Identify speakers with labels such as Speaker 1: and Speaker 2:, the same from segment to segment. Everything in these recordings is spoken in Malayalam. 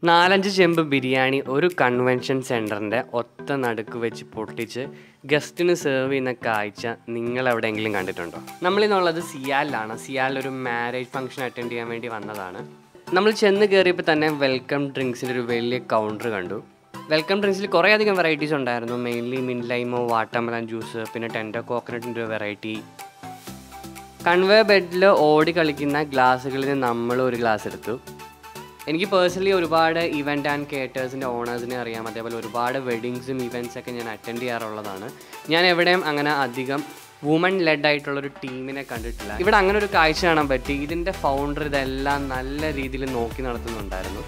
Speaker 1: നാലഞ്ച് ചെമ്പ് ബിരിയാണി ഒരു കൺവെൻഷൻ സെൻറ്ററിൻ്റെ ഒത്ത നടുക്ക് വെച്ച് പൊട്ടിച്ച് ഗസ്റ്റിന് സെർവ് ചെയ്യുന്ന കാഴ്ച നിങ്ങൾ എവിടെയെങ്കിലും കണ്ടിട്ടുണ്ടോ നമ്മളിന്നുള്ളത് സിയാലിലാണ് സിയാലിൽ ഒരു മാരേജ് ഫംഗ്ഷൻ അറ്റൻഡ് ചെയ്യാൻ വേണ്ടി വന്നതാണ് നമ്മൾ ചെന്ന് കയറിയപ്പോൾ തന്നെ വെൽക്കം ഡ്രിങ്ക്സിൻ്റെ ഒരു വലിയ കൗണ്ടർ കണ്ടു വെൽക്കം ഡ്രിങ്ക്സിൽ കുറേ അധികം വെറൈറ്റീസ് ഉണ്ടായിരുന്നു മെയിൻലി മിൻലൈമോ വാട്ടർമെലൻ ജ്യൂസ് പിന്നെ ടെൻഡോ കോക്കനട്ടിൻ്റെ ഒരു വെറൈറ്റി കൺവേ ബെഡിൽ ഓടി കളിക്കുന്ന ഗ്ലാസ്സുകളിൽ നിന്ന് നമ്മൾ ഒരു ഗ്ലാസ് എടുത്തു എനിക്ക് പേഴ്സണലി ഒരുപാട് ഇവൻ്റ് ആൻഡ് കേറ്റേഴ്സിൻ്റെ ഓണേഴ്സിനെ അറിയാം അതേപോലെ ഒരുപാട് വെഡിങ്സും ഇവൻറ്റ്സ് ഒക്കെ ഞാൻ അറ്റൻഡ് ചെയ്യാറുള്ളതാണ് ഞാൻ എവിടെയും അങ്ങനെ അധികം വുമൺ ലെഡ് ആയിട്ടുള്ളൊരു ടീമിനെ കണ്ടിട്ടില്ല ഇവിടെ അങ്ങനെ ഒരു കാഴ്ച കാണാൻ പറ്റി ഇതിൻ്റെ ഫൗണ്ടർ ഇതെല്ലാം നല്ല രീതിയിൽ നോക്കി നടത്തുന്നുണ്ടായിരുന്നു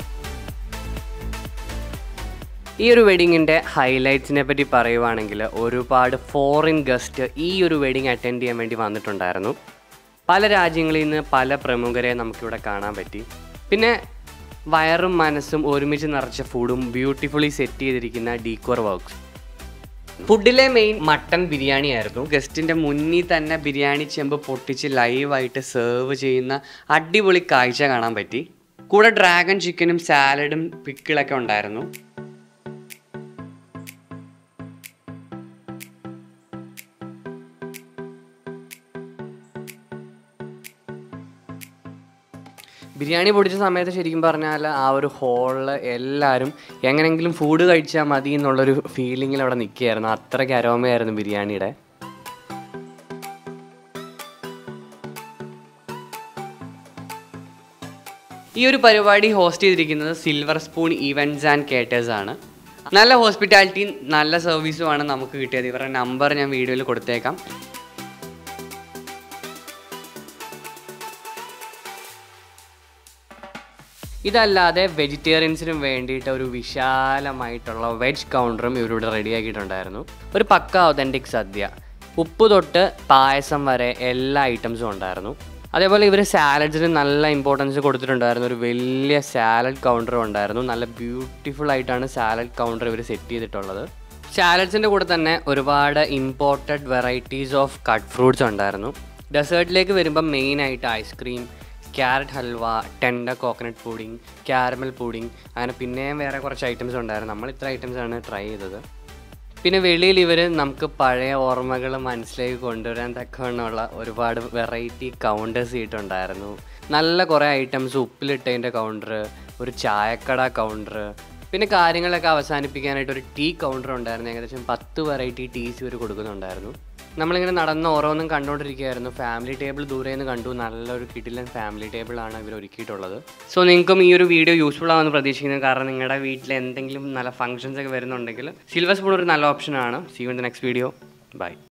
Speaker 1: ഈ ഒരു വെഡിങ്ങിൻ്റെ ഹൈലൈറ്റ്സിനെ പറ്റി പറയുവാണെങ്കിൽ ഒരുപാട് ഫോറിൻ ഗസ്റ്റ് ഈ ഒരു വെഡിങ് അറ്റൻഡ് ചെയ്യാൻ വേണ്ടി വന്നിട്ടുണ്ടായിരുന്നു പല രാജ്യങ്ങളിൽ നിന്ന് പല പ്രമുഖരെ നമുക്കിവിടെ കാണാൻ പറ്റി പിന്നെ വയറും മനസ്സും ഒരുമിച്ച് നിറച്ച ഫുഡും ബ്യൂട്ടിഫുള്ളി സെറ്റ് ചെയ്തിരിക്കുന്ന ഡീക്കോർ വർക്ക്സ് ഫുഡിലെ മെയിൻ മട്ടൺ ബിരിയാണി ആയിരുന്നു ഗസ്റ്റിൻ്റെ മുന്നിൽ തന്നെ ബിരിയാണി ചെമ്പ് പൊട്ടിച്ച് ലൈവായിട്ട് സെർവ് ചെയ്യുന്ന അടിപൊളി കാഴ്ച കാണാൻ പറ്റി കൂടെ ഡ്രാഗൺ ചിക്കനും സാലഡും പിക്കിളൊക്കെ ഉണ്ടായിരുന്നു ബിരിയാണി പൊടിച്ച സമയത്ത് ശരിക്കും പറഞ്ഞാൽ ആ ഒരു ഹോളിൽ എല്ലാവരും എങ്ങനെയെങ്കിലും ഫുഡ് കഴിച്ചാൽ മതി എന്നുള്ളൊരു ഫീലിങ്ങിൽ അവിടെ നിൽക്കുകയായിരുന്നു അത്രയ്ക്ക് അരോമയായിരുന്നു ബിരിയാണിയുടെ ഈ ഒരു പരിപാടി ഹോസ്റ്റ് ചെയ്തിരിക്കുന്നത് silver spoon events and caterers ആണ് നല്ല ഹോസ്പിറ്റാലിറ്റിയും നല്ല സർവീസുമാണ് നമുക്ക് കിട്ടിയത് ഇവരുടെ നമ്പർ ഞാൻ വീഡിയോയിൽ കൊടുത്തേക്കാം ഇതല്ലാതെ വെജിറ്റേറിയൻസിനും വേണ്ടിയിട്ട് ഒരു വിശാലമായിട്ടുള്ള വെജ് കൗണ്ടറും ഇവരിവിടെ റെഡിയാക്കിയിട്ടുണ്ടായിരുന്നു ഒരു പക്ക ഒതൻറ്റിക് സദ്യ ഉപ്പ് തൊട്ട് പായസം വരെ എല്ലാ ഐറ്റംസും ഉണ്ടായിരുന്നു അതേപോലെ ഇവർ സാലഡ്സിന് നല്ല ഇമ്പോർട്ടൻസ് കൊടുത്തിട്ടുണ്ടായിരുന്നു ഒരു വലിയ സാലഡ് കൗണ്ടറും ഉണ്ടായിരുന്നു നല്ല ബ്യൂട്ടിഫുൾ ആയിട്ടാണ് സാലഡ് കൗണ്ടർ ഇവർ സെറ്റ് ചെയ്തിട്ടുള്ളത് സാലഡ്സിൻ്റെ കൂടെ തന്നെ ഒരുപാട് imported varieties of cut fruits ഉണ്ടായിരുന്നു ഡെസേർട്ടിലേക്ക് വരുമ്പോൾ മെയിനായിട്ട് ice cream carrot halwa tender coconut pudding caramel pudding അങ്ങനെ പിന്നെയും വേറെ കുറച്ച് ഐറ്റംസ് ഉണ്ടായിരുന്നു നമ്മൾ ഇത്ര ഐറ്റംസ് ആണ് ട്രൈ ചെയ്തത് പിന്നെ വെളിയിൽ ഇവർ നമുക്ക് പഴയ ഓർമ്മകൾ മനസ്സിലേക്ക് കൊണ്ടുവരാൻ തക്കവണ്ണമുള്ള ഒരുപാട് വെറൈറ്റി കൗണ്ടേഴ്സ് ചെയ്തിട്ടുണ്ടായിരുന്നു നല്ല കുറേ ഐറ്റംസ് ഉപ്പിലിട്ടതിൻ്റെ കൗണ്ടർ ഒരു ചായക്കട കൗണ്ടർ പിന്നെ കാര്യങ്ങളൊക്കെ അവസാനിപ്പിക്കാനായിട്ട് ഒരു ടീ കൗണ്ടർ ഉണ്ടായിരുന്നു ഏകദേശം പത്ത് വെറൈറ്റി ടീസ് ഇവർ കൊടുക്കുന്നുണ്ടായിരുന്നു നമ്മളിങ്ങനെ നടന്ന് ഓരോന്നും കണ്ടുകൊണ്ടിരിക്കുകയായിരുന്നു ഫാമിലി ടേബിൾ ദൂരെ നിന്ന് കണ്ടു നല്ലൊരു കിടിലൻ ഫാമിലി ടേബിളാണ് ഇവർ ഒരുക്കിയിട്ടുള്ളത് സോ നിങ്ങൾക്കും ഈ ഒരു വീഡിയോ യൂസ്ഫുൾ ആവുമെന്ന് പ്രതീക്ഷിക്കുന്നു കാരണം നിങ്ങളുടെ വീട്ടിൽ എന്തെങ്കിലും നല്ല ഫംഗ്ഷൻസ് ഒക്കെ വരുന്നുണ്ടെങ്കിൽ സിൽവർ സ്പൂൺ ഒരു നല്ല ഓപ്ഷനാണ് see in the next video by